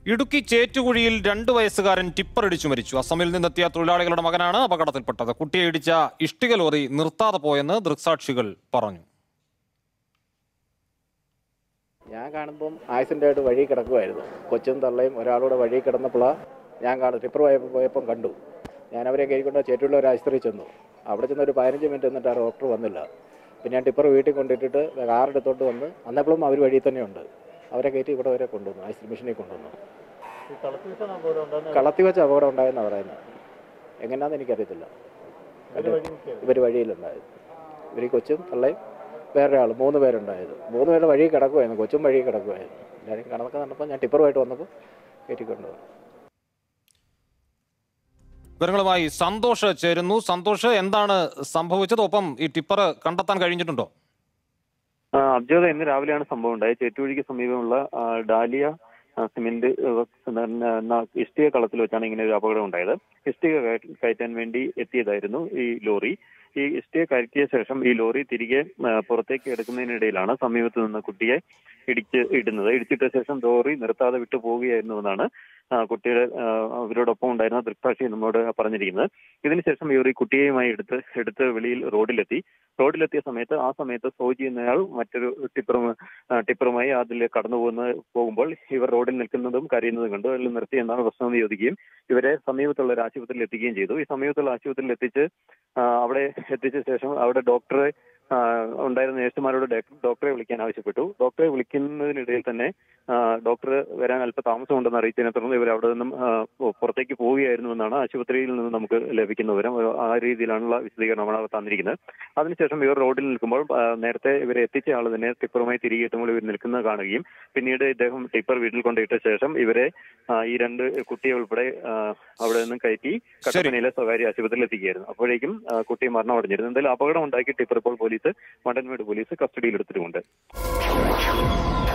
ഇടുക്കി ചേറ്റുകുഴിയിൽ രണ്ടു വയസ്സുകാരൻ ടിപ്പർ ഇടിച്ചു മരിച്ചു അസമിൽ നിന്നെത്തിയ തൊഴിലാളികളുടെ മകനാണ് അപകടത്തിൽപ്പെട്ടത് കുട്ടിയെ ഇടിച്ച ഇഷ്ടിക ലോറി നിർത്താതെ പോയെന്ന് ദൃക്സാക്ഷികൾ പറഞ്ഞു ഞാൻ കാണുമ്പം ആക്സിഡൻ്റ് ആയിട്ട് വഴി കിടക്കുമായിരുന്നു കൊച്ചും തള്ളയും ഒരാളൂടെ വഴി കിടന്നപ്പോഴാണ് ഞാൻ കാണും ടിപ്പർ പോയപ്പോൾ പോയപ്പം കണ്ടു ഞാൻ അവരെ കയറിക്കൊണ്ട് ചേറ്റുള്ള ഒരു ആശുപത്രി ചെന്നു അവിടെ ചെന്ന് ഒരു പതിനഞ്ച് മിനിറ്റ് എന്നിട്ട് ആ ഡോക്ടർ വന്നില്ല പിന്നെ ഞാൻ ടിപ്പർ വീട്ടിൽ കൊണ്ടിട്ടിട്ട് കാർ എടുത്തോണ്ട് വന്ന് അന്നപ്പോഴും അവർ വഴി തന്നെയുണ്ട് അവരെ കയറ്റി ഇവിടെ വരെ കൊണ്ടുവന്നു ആശുപത്രി മിഷനിൽ കൊണ്ടുവന്നു കളത്തി വെച്ച് അപകടം ഉണ്ടായെന്നാണ് പറയുന്നത് എങ്ങനെയാണെന്ന് എനിക്കറിയത്തില്ല ഇവർ വഴിയിലുണ്ടായത് ഇവർ ഈ കൊച്ചും തള്ളയും വേറെ ആൾ മൂന്ന് പേരുണ്ടായത് മൂന്ന് പേരുടെ വഴി കിടക്കുമായിരുന്നു കൊച്ചും വഴി കിടക്കുമായിരുന്നു എല്ലാവരും കണക്ക് കണ്ടപ്പോൾ ഞാൻ ടിപ്പറുമായിട്ട് വന്നപ്പോൾ കയറ്റിക്കൊണ്ടു വിവരങ്ങളുമായി സന്തോഷ് ചേരുന്നു സന്തോഷ് എന്താണ് സംഭവിച്ചത് ഒപ്പം ഈ ടിപ്പർ കണ്ടെത്താൻ കഴിഞ്ഞിട്ടുണ്ടോ ആ, അബ്ജോദ ഇന്ന് രാവിലെയാണ് സംഭവം ഉണ്ടായത് ചേറ്റുവഴിക്ക് സമീപമുള്ള ആ, ഡാലിയ ആ, സിമന്റ് വർക്ക്സ് എന്ന എന്ന ഇഷ്ടിക കളത്തിൽ വെച്ചാണ് ഇങ്ങനെ ഒരു അപകടം ഉണ്ടായത് ഇഷ്ടിക കയ- കയറ്റാൻ വേണ്ടി എത്തിയതായിരുന്നു ഈ ലോറി ഈ ഇഷ്ടിക കയറ്റിയ ശേഷം ഈ ലോറി തിരികെ ആ, പുറത്തേക്ക് എടുക്കുന്നതിനിടയിലാണ് സമീപത്ത് നിന്ന് കുട്ടിയെ ഇടിച്ച് ഇടുന്നത് ഇടിച്ചിട്ട ശേഷം ലോറി നിർത്താതെ വിട്ടു പോവുകയായിരുന്നുവെന്നാണ് ആ, കുട്ടിയുടെ ആ, അവരോടൊപ്പം ഉണ്ടായിരുന്ന ദൃക്സാക്ഷി നമ്മോട് പറഞ്ഞിരിക്കുന്നത് ഇതിനുശേഷം ഇവർ ഈ കുട്ടിയെയുമായി എടുത്ത് എടുത്ത് വെളിയിൽ റോഡിലെത്തി റോഡിലെത്തിയ സമയത്ത് ആ സമയത്ത് സോജി എന്നയാൾ മറ്റൊരു ടിപ്പറും ആ, ടിപ്പറുമായി അതിൽ കടന്നു പോകുന്ന പോകുമ്പോൾ ഇവർ റോഡിൽ നിൽക്കുന്നതും കരയുന്നതും കണ്ടു അതിൽ നിർത്തി എന്താണ് പ്രശ്നമെന്ന് ചോദിക്കുകയും ഇവരെ സമീപത്തുള്ള ഒരു ആശുപത്രിയിൽ എത്തിക്കുകയും ചെയ്തു ഈ സമീപത്തുള്ള ആശുപത്രിയിൽ എത്തിച്ച് ആ, അവിടെ എത്തിച്ച ശേഷം അവിടെ ഡോക്ടറെ ആ, ഉണ്ടായിരുന്ന നേഴ്സുമാരോട് ഡോക്ട- ഡോക്ടറെ വിളിക്കാൻ ആവശ്യപ്പെട്ടു ഡോക്ടറെ വിളിക്കുന്നതിനിടയിൽ തന്നെ ആ, ഡോക്ടർ വരാൻ അല്പ താമസമുണ്ടെന്ന് അറിയിച്ചതിനെ തുടർന്ന് ഇവർ അവിടെ നിന്നും ആ, പുറത്തേക്ക് പോവുകയായിരുന്നുവെന്നാണ് ആശുപത്രിയിൽ നിന്ന് നമുക്ക് ലഭിക്കുന്ന വിവരം ആ രീതിയിലാണുള്ള വിശദീകരണമാണ് അവർ തന്നിരിക്കുന്നത് അതിനുശേഷം ഇവർ റോഡിൽ നിൽക്കുമ്പോൾ ആ, നേരത്തെ ഇവരെ എത്തിച്ച ആൾ തന്നെ ടിപ്പറുമായി തിരികെ എത്തുമ്പോൾ ഇവർ നിൽക്കുന്നത് കാണുകയും പിന്നീട് ഇദ്ദേഹം ടിപ്പർ വീട്ടിൽ കൊണ്ടിട്ട ശേഷം ഇവരെ ആ, ഈ രണ്ട് കുട്ടിയെ ഉൾപ്പെടെ ആ, അവിടെ നിന്നും കയറ്റി കട്ടപ്പനയിലെ സ്വകാര്യ ആശുപത്രിയിൽ എത്തിക്കുകയായിരുന്നു അപ്പോഴേക്കും ആ, കുട്ടി മരണമടഞ്ഞിരുന്നു എന്തായാലും അപകടം ഉണ്ടാക്കി ടിപ്പർ ഇപ്പോൾ പോലീസ് മണ്ടൻമേട് പോലീസ് കസ്റ്റഡിയിൽ എടുത്തിട്ടുമുണ്ട്